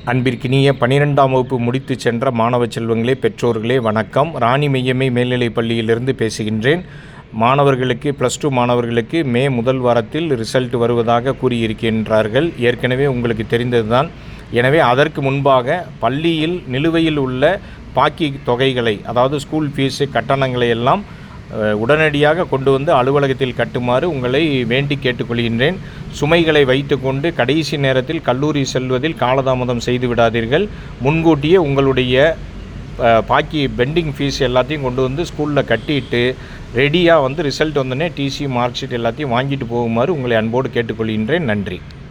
அன்பிற்கினிய பனிரெண்டாம் வகுப்பு முடித்து சென்ற மாணவ செல்வங்களே பெற்றோர்களே வணக்கம் ராணி மெய்யம்மை மேல்நிலைப் பள்ளியிலிருந்து பேசுகின்றேன் மாணவர்களுக்கு ப்ளஸ் டூ மாணவர்களுக்கு மே முதல் வாரத்தில் ரிசல்ட் வருவதாக கூறியிருக்கின்றார்கள் ஏற்கனவே உங்களுக்கு தெரிந்ததுதான் எனவே அதற்கு முன்பாக பள்ளியில் நிலுவையில் உள்ள பாக்கி தொகைகளை அதாவது ஸ்கூல் ஃபீஸு கட்டணங்களை எல்லாம் அஹ், உடனடியாக கொண்டு வந்து அலுவலகத்தில் கட்டுமாறு உங்களை வேண்டி கேட்டுக்கொள்கின்றேன் சுமைகளை வைத்துக்கொண்டு கடைசி நேரத்தில் கல்லூரி செல்வதில் காலதாமதம் செய்து விடாதீர்கள் முன்கூட்டியே உங்களுடைய அஹ், பாக்கி பெண்டிங் ஃபீஸ் எல்லாத்தையும் கொண்டு வந்து ஸ்கூலில் கட்டிட்டு ரெடியாக வந்து ரிசல்ட் வந்தோடனே டிசி மார்க் ஷீட் எல்லாத்தையும் வாங்கிட்டு போகுமாறு உங்களை அன்போடு கேட்டுக்கொள்கின்றேன் நன்றி